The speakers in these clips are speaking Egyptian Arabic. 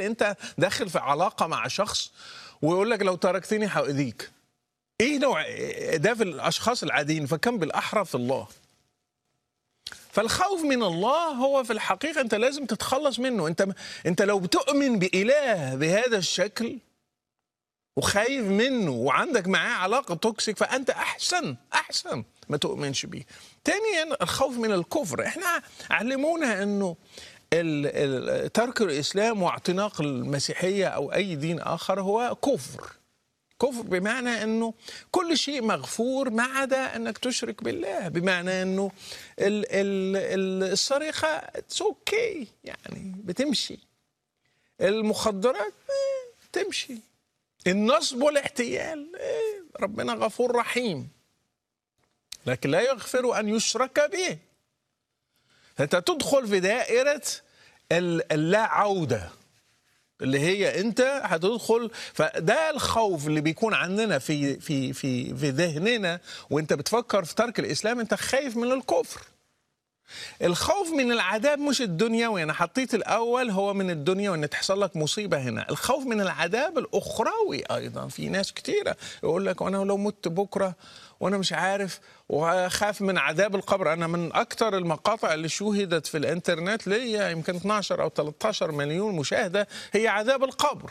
انت داخل في علاقه مع شخص ويقول لك لو تركتني هاذيك ايه نوع ده في الاشخاص العاديين فكم بالاحرى في الله فالخوف من الله هو في الحقيقه انت لازم تتخلص منه انت انت لو بتؤمن باله بهذا الشكل وخايف منه وعندك معاه علاقه توكسيك فانت احسن احسن ما تؤمنش بيه. ثانيا الخوف من الكفر، احنا علمونا انه ال- ال- ترك الاسلام واعتناق المسيحيه او اي دين اخر هو كفر. كفر بمعنى انه كل شيء مغفور ما عدا انك تشرك بالله بمعنى انه ال- ال- ال- السرقه اتس اوكي يعني بتمشي المخدرات آه، تمشي النصب والاحتيال إيه، ربنا غفور رحيم لكن لا يغفر ان يشرك به فانت تدخل في دائره ال- اللا عوده اللي هي انت هتدخل فده الخوف اللي بيكون عندنا في في في في ذهننا وانت بتفكر في ترك الاسلام انت خايف من الكفر الخوف من العذاب مش الدنيوي انا حطيت الاول هو من الدنيا وان تحصل لك مصيبه هنا الخوف من العذاب الاخروي ايضا في ناس كتيره يقول لك وانا لو مت بكره وانا مش عارف وخاف من عذاب القبر انا من اكثر المقاطع اللي شوهدت في الانترنت ليا يمكن 12 او 13 مليون مشاهده هي عذاب القبر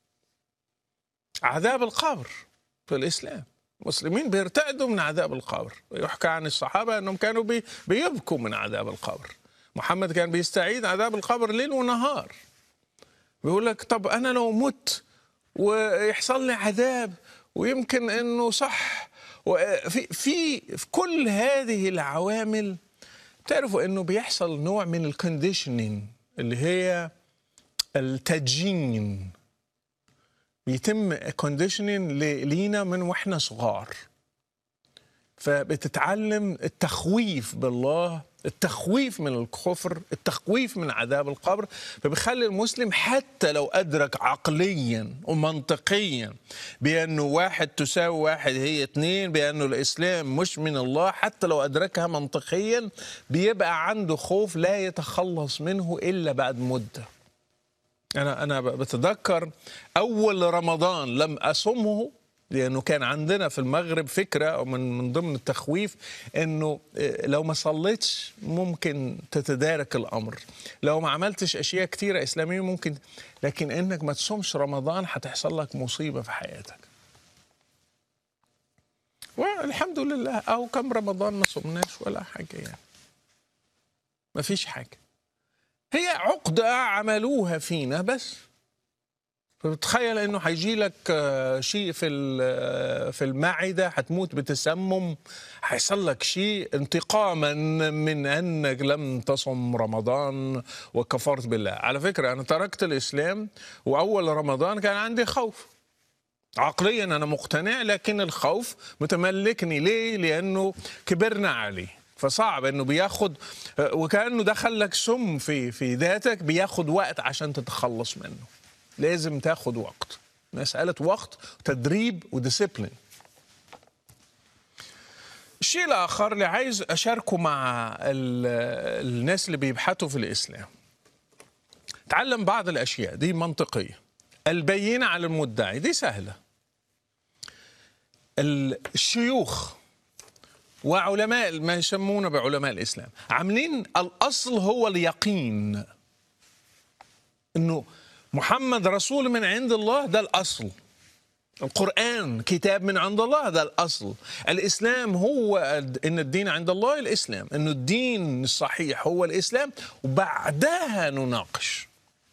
عذاب القبر في الاسلام المسلمين بيرتعدوا من عذاب القبر ويحكى عن الصحابة أنهم كانوا بي بيبكوا من عذاب القبر محمد كان بيستعيد عذاب القبر ليل ونهار بيقول لك طب أنا لو مت ويحصل لي عذاب ويمكن أنه صح وفي في في كل هذه العوامل تعرفوا أنه بيحصل نوع من الكونديشنينج اللي هي التدجين بيتم كونديشنينج لينا من واحنا صغار فبتتعلم التخويف بالله التخويف من الكفر التخويف من عذاب القبر فبيخلي المسلم حتى لو أدرك عقليا ومنطقيا بأنه واحد تساوي واحد هي اتنين بأنه الإسلام مش من الله حتى لو أدركها منطقيا بيبقى عنده خوف لا يتخلص منه إلا بعد مدة انا انا بتذكر اول رمضان لم اصمه لانه كان عندنا في المغرب فكره او من من ضمن التخويف انه لو ما صليتش ممكن تتدارك الامر لو ما عملتش اشياء كثيره اسلاميه ممكن لكن انك ما تصومش رمضان هتحصل لك مصيبه في حياتك والحمد لله او كم رمضان ما صمناش ولا حاجه يعني ما فيش حاجه هي عقدة عملوها فينا بس فتخيل انه هيجي لك شيء في في المعده هتموت بتسمم هيحصل لك شيء انتقاما من انك لم تصم رمضان وكفرت بالله على فكره انا تركت الاسلام واول رمضان كان عندي خوف عقليا انا مقتنع لكن الخوف متملكني ليه لانه كبرنا عليه فصعب انه بياخد وكانه دخل لك سم في في ذاتك بياخد وقت عشان تتخلص منه لازم تاخد وقت مساله وقت تدريب وديسيبلين الشيء الاخر اللي عايز اشاركه مع الناس اللي بيبحثوا في الاسلام تعلم بعض الاشياء دي منطقيه البينه على المدعي دي سهله الشيوخ وعلماء ما يسمونه بعلماء الاسلام عاملين الاصل هو اليقين انه محمد رسول من عند الله ده الاصل القرآن كتاب من عند الله ده الأصل الإسلام هو إن الدين عند الله الإسلام إنه الدين الصحيح هو الإسلام وبعدها نناقش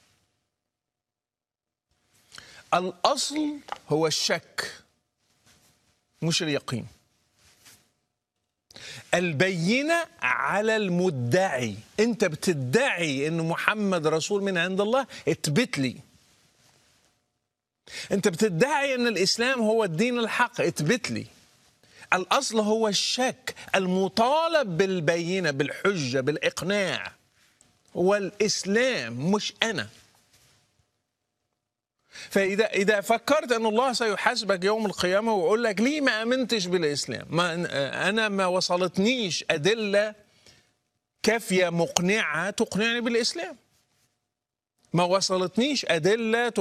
الأصل هو الشك مش اليقين البينة على المدعي انت بتدعي ان محمد رسول من عند الله اثبت لي انت بتدعي ان الاسلام هو الدين الحق اثبت لي الاصل هو الشك المطالب بالبينة بالحجة بالاقناع هو الاسلام مش انا فإذا إذا فكرت أن الله سيحاسبك يوم القيامة ويقول لك ليه ما آمنتش بالإسلام ما أنا ما وصلتنيش أدلة كافية مقنعة تقنعني بالإسلام ما وصلتنيش ادله